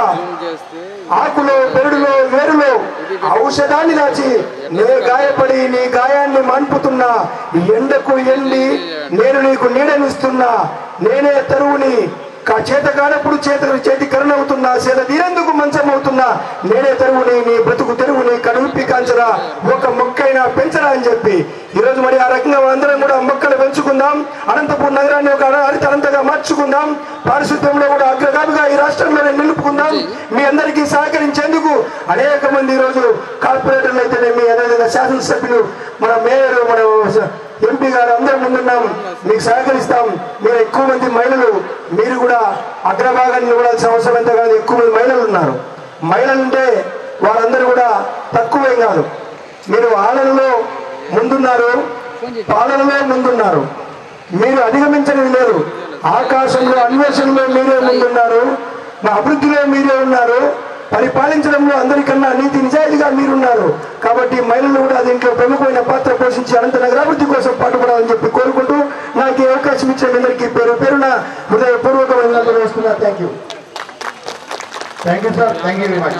ఆకులో పెరుడులో వేరులో ఔషధాన్ని దాచి నే గాయపడి నీ గాయాన్ని మాన్పుతున్నా ఎండకు ఎండి నేను నీకు నీడనిస్తున్నా నేనే తరువుని కా- చేత కానప్పుడు చేత చేతి కరుణ అవుతున్నా చేత తీరేందుకు మంచం అవుతున్నా నేనే తెరువుని నీ బ్రతుకు తెరువుని కడుపి కాంచరా ఒక మొక్కైనా పెంచరా అని చెప్పి ఈ రోజు మరి ఆ రకంగా అందరం కూడా మొక్కలు పెంచుకుందాం అనంతపూర్ నగరాన్ని ఒక హరిత అనంతగా మార్చుకుందాం పారిశుద్ధ్యంలో కూడా అగ్రగామిగా ఈ రాష్ట్రంలోనే నిలుపుకుందాం మీ అందరికీ సహకరించేందుకు అనేక మంది ఈ రోజు కార్పొరేటర్లు అయితేనేమి అదేవిధంగా శాసనసభ్యులు మన మేయర్ మన ఎంపీ గారు అందరం ముందున్నాం మీకు సహకరిస్తాం మీరు ఎక్కువ మంది మహిళలు మీరు కూడా అగ్రభాగాన్ని ఇవ్వాల్సిన అవసరం ఎంత కాదు ఎక్కువ మంది మహిళలు ఉన్నారు మహిళలు ఉంటే వారందరూ కూడా తక్కువేం కాదు మీరు ఆలనలో ముందున్నారు పాలనలో ముందున్నారు మీరు అధిగమించనిది లేదు ఆకాశంలో అన్వేషణలో మీరే ముందున్నారు మా అభివృద్ధిలో మీరే ఉన్నారు పరిపాలించడంలో అందరికన్నా నీతి నిజాయితీగా మీరున్నారు కాబట్టి మహిళలు కూడా దీంట్లో ప్రముఖమైన పాత్ర పోషించి అనంత నగరాభివృద్ధి కోసం పాటుపడాలని చెప్పి కోరుకుంటూ నాకు ఈ అవకాశం ఇచ్చిన మీ అందరికీ పేరు పేరున హృదయపూర్వకమైన వేస్తున్నా thank you thank you sir thank you very much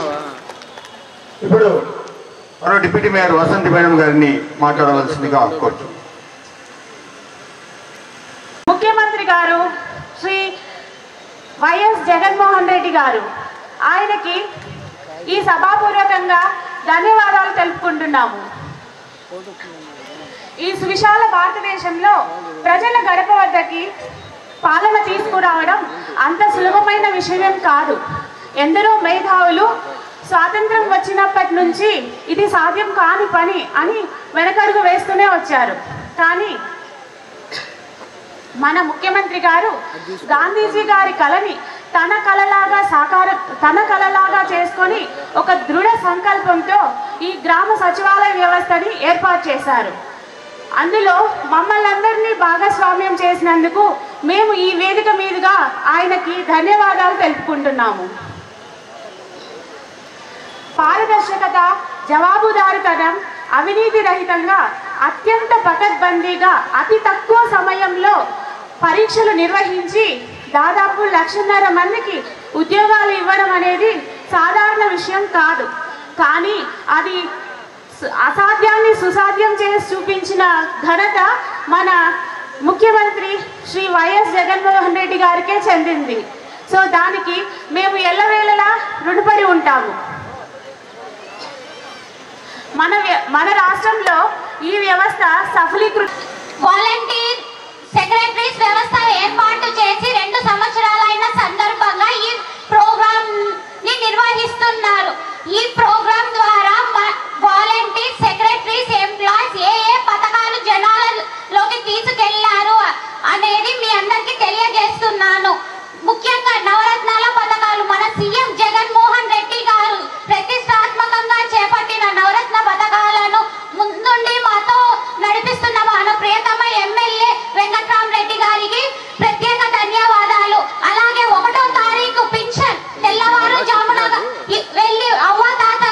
ఇప్పుడు మరో డిప్యూటీ మేయర్ వసంతి మేడం గారిని మాట్లాడవలసిందిగా కోరుచు ముఖ్యమంత్రి గారు శ్రీ వైఎస్ జగన్మోహన్ రెడ్డి గారు ఆయనకి ఈ సభాపూర్వకంగా ధన్యవాదాలు తెలుపుకుంటున్నాము ఈ సువిశాల భారతదేశంలో ప్రజల గడప వద్దకి పాలన తీసుకురావడం అంత సులభమైన విషయం కాదు ఎందరో మేధావులు స్వాతంత్రం వచ్చినప్పటి నుంచి ఇది సాధ్యం కాని పని అని వెనకడుగు వేస్తూనే వచ్చారు కానీ మన ముఖ్యమంత్రి గారు గాంధీజీ గారి కళని తన కళలాగా సాకారం తన కళలాగా చేసుకొని ఒక దృఢ సంకల్పంతో ఈ గ్రామ సచివాలయ వ్యవస్థని ఏర్పాటు చేశారు అందులో మమ్మల్ని అందరినీ భాగస్వామ్యం చేసినందుకు మేము ఈ వేదిక మీదుగా ఆయనకి ధన్యవాదాలు తెలుపుకుంటున్నాము పారదర్శకత జవాబుదారుతనం అవినీతి రహితంగా అత్యంత పకడ్బందీగా అతి తక్కువ సమయంలో పరీక్షలు నిర్వహించి దాదాపు లక్షన్నర మందికి ఉద్యోగాలు ఇవ్వడం అనేది సాధారణ విషయం కాదు కానీ అది సు- అసాధ్యాన్ని సుసాధ్యం చేసి చూపించిన ఘనత మన ముఖ్యమంత్రి శ్రీ వైఎస్ జగన్మోహన్ రెడ్డి గారికే చెందింది సో దానికి మేము ఎల్లవేళలా రుణపడి ఉంటాము మన వ్య- మన రాష్ట్రంలో ఈ వ్యవస్థ సఫలీకృత వాలంటీర్ సెక్రటరీస్ వ్యవస్థ ఏర్పాటు చేసి రెండు సంవత్సరాలైన సందర్భంగా ఈ ప్రోగ్రామ్ ని నిర్వహిస్తున్నారు ఈ ప్రోగ్రామ్ ద్వారా వాలంటీర్ సెక్రటరీస్ ఎంప్లాయీస్ ఏ ఏ పథకాలు జనాలలోకి తీసుకెళ్లారు అనేది మీ అందరికీ తెలియజేస్తున్నాను ముఖ్యంగా నవరత్నాల పథకాలు మన సీఎం జగన్మోహన్ రెడ్డి గారు ప్రతిష్టాత్మకంగా చేపట్టిన నవరత్న పథకాలను ముందుండి మాతో నడిపిస్తున్న మన ప్రియతమ ఎమ్మెల్యే వెంకట్రామరెడ్డి గారికి ప్రత్యేక ధన్యవాదాలు అలాగే ఒకటో తారీఖు పింఛన్ తెల్లవారుజామున ఇ- వెళ్ళి అవ్వ తాత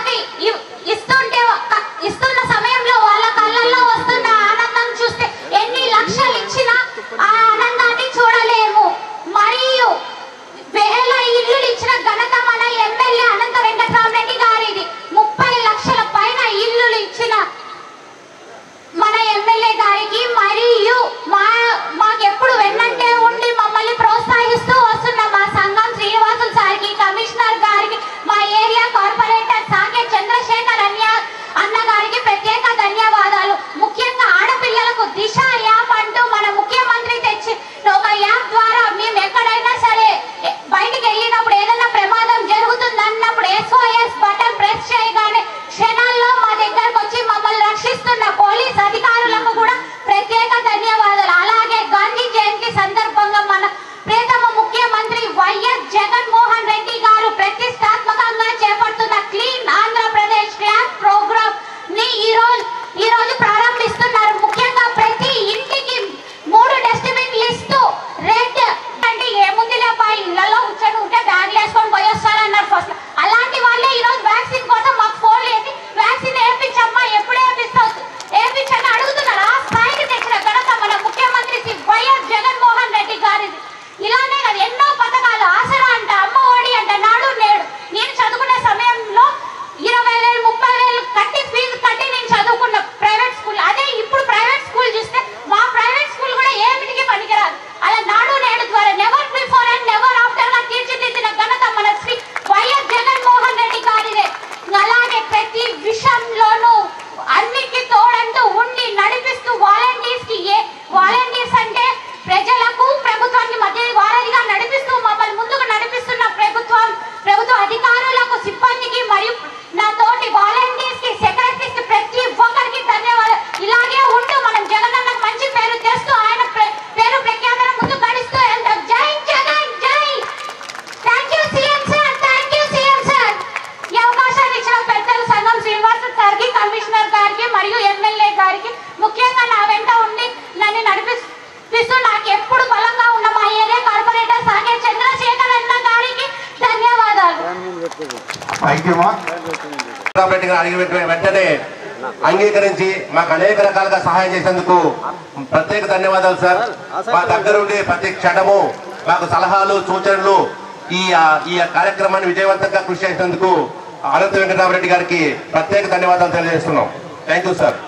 గారికి ముఖ్యంగా నా వెంట ఉండి నన్ను నడిపిస్తూ నాకు ఎప్పుడు బలంగా ఉన్న మా ఏరియా కార్పొరేటర్ సాగే చంద్రశేఖర్ అన్న గారికి ధన్యవాదాలు థ్యాంక్ యూ మా రెడ్డి గారు అడిగి పెట్టిన వెంటనే అంగీకరించి మాకు అనేక రకాలుగా సహాయం చేసేందుకు ప్రత్యేక ధన్యవాదాలు సార్ మా దగ్గరుండి ప్రతి క్షణము మాకు సలహాలు సూచనలు ఈ ఆ, ఈ కార్యక్రమాన్ని విజయవంతంగా కృషి చేసినందుకు అనంత వెంకటరామరెడ్డి గారికి ప్రత్యేక ధన్యవాదాలు తెలియజేస్తున్నాం థ్యాంక్ యూ సార్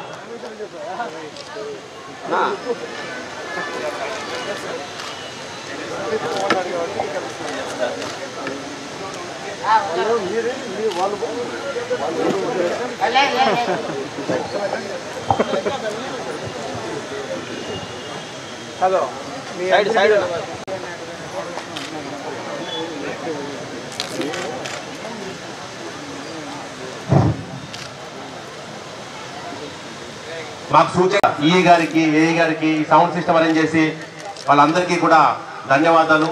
మాకు సూచన ఈ గారికి ఏ గారికి సౌండ్ సిస్టమ్ అరేంజ్ చేసి వాళ్ళందరికీ కూడా ధన్యవాదాలు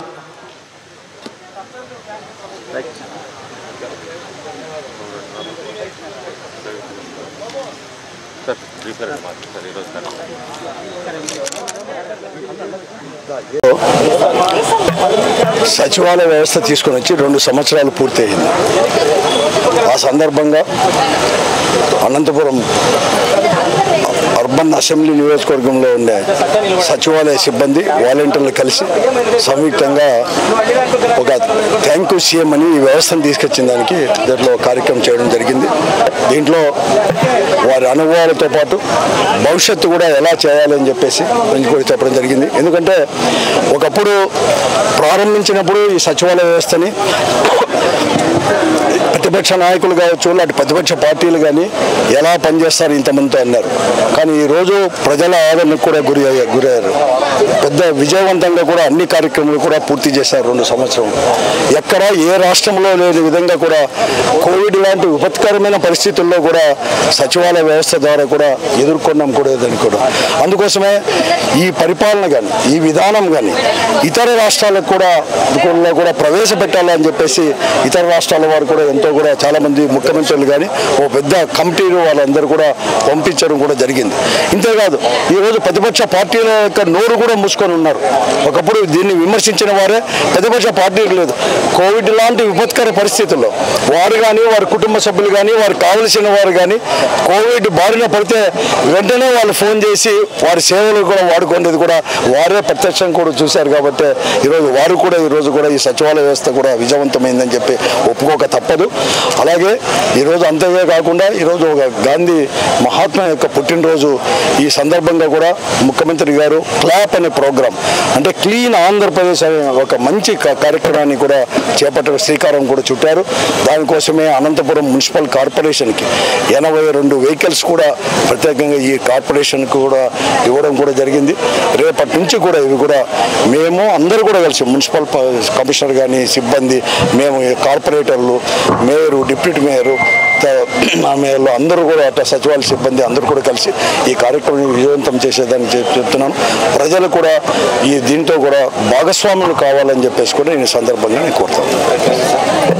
సచివాలయ వ్యవస్థ తీసుకొని వచ్చి రెండు సంవత్సరాలు పూర్తయింది ఆ సందర్భంగా అనంతపురం అర్బన్ అసెంబ్లీ నియోజకవర్గంలో ఉండే సచివాలయ సిబ్బంది వాలంటీర్లు కలిసి సంయుక్తంగా ఒక థ్యాంక్ యూ సీఎం అని ఈ వ్యవస్థను తీసుకొచ్చిన దానికి దీంట్లో కార్యక్రమం చేయడం జరిగింది దీంట్లో వారి అనుభవాలతో పాటు భవిష్యత్తు కూడా ఎలా చేయాలని చెప్పేసి గురించి కూడా చెప్పడం జరిగింది ఎందుకంటే ఒకప్పుడు ప్రారంభించినప్పుడు ఈ సచివాలయ వ్యవస్థని ప్రతిపక్ష నాయకులు కావచ్చు అటు ప్రతిపక్ష పార్టీలు కానీ ఎలా పనిచేస్తారు ఇంతమందితో అన్నారు కానీ ఈరోజు ప్రజల ఆదరణకు కూడా గురి అయ్యా గురయ్యారు పెద్ద విజయవంతంగా కూడా అన్ని కార్యక్రమాలు కూడా పూర్తి చేశారు రెండు సంవత్సరం ఎక్కడ ఏ రాష్ట్రంలో లేని విధంగా కూడా కోవిడ్ లాంటి విపత్కరమైన పరిస్థితుల్లో కూడా సచివాలయ వ్యవస్థ ద్వారా కూడా ఎదుర్కొన్నాం కూడా దాన్ని కూడా అందుకోసమే ఈ పరిపాలన కానీ ఈ విధానం కానీ ఇతర రాష్ట్రాలకు కూడా కూడా కూడా ప్రవేశపెట్టాలని చెప్పేసి ఇతర రాష్ట్రాల వారు కూడా ఎంతో కూడా చాలా మంది ముఖ్యమంత్రులు కానీ ఓ పెద్ద కమిటీలు వాళ్ళందరూ కూడా పంపించడం కూడా జరిగింది ఇంతేకాదు ఈరోజు ప్రతిపక్ష పార్టీల యొక్క నోరు కూడా మూసుకొని ఉన్నారు ఒకప్పుడు దీన్ని విమర్శించిన వారే ప్రతిపక్ష పార్టీలు లేదు కోవిడ్ లాంటి విపత్కర పరిస్థితుల్లో వారు కానీ వారి కుటుంబ సభ్యులు కానీ వారికి కావలసిన వారు కానీ కోవిడ్ బారిన పడితే వెంటనే వాళ్ళు ఫోన్ చేసి వారి సేవలు కూడా వాడుకునేది కూడా వారే ప్రత్యక్షంగా కూడా చూశారు కాబట్టి ఈరోజు వారు కూడా ఈరోజు కూడా ఈ సచివాలయ వ్యవస్థ కూడా విజయవంతమైందని చెప్పి ఒప్పుకోక తప్పదు అలాగే ఈరోజు అంతే కాకుండా ఈరోజు ఒక గాంధీ మహాత్మా యొక్క పుట్టినరోజు ఈ సందర్భంగా కూడా ముఖ్యమంత్రి గారు క్లాప్ అనే ప్రోగ్రాం అంటే క్లీన్ ఆంధ్రప్రదేశ్ అనే ఒక మంచి కా- కార్యక్రమాన్ని కూడా చేపట్ట శ్రీకారం కూడా చుట్టారు దానికోసమే అనంతపురం మున్సిపల్ కార్పొరేషన్కి ఎనభై రెండు వెహికల్స్ కూడా ప్రత్యేకంగా ఈ కార్పొరేషన్కి కూడా ఇవ్వడం కూడా జరిగింది రేపటి నుంచి కూడా ఇవి కూడా మేము అందరూ కూడా కలిసి మున్సిపల్ ప- కమిషనర్ కానీ సిబ్బంది మేము ఈ కార్పొరేటర్లు మేయరు డిప్యూటీ మేయరు త- ఆ మేయర్లు అందరూ కూడా అట్లా సచివాలయ సిబ్బంది అందరూ కూడా కలిసి ఈ కార్యక్రమాన్ని విజయవంతం చేసేదాన్ని చెప్- చెప్తున్నాను ప్రజలు కూడా ఈ దీంతో కూడా భాగస్వాములు కావాలని చెప్పేసి కూడా నేను ఈ సందర్భంగా నేను కోరుతాను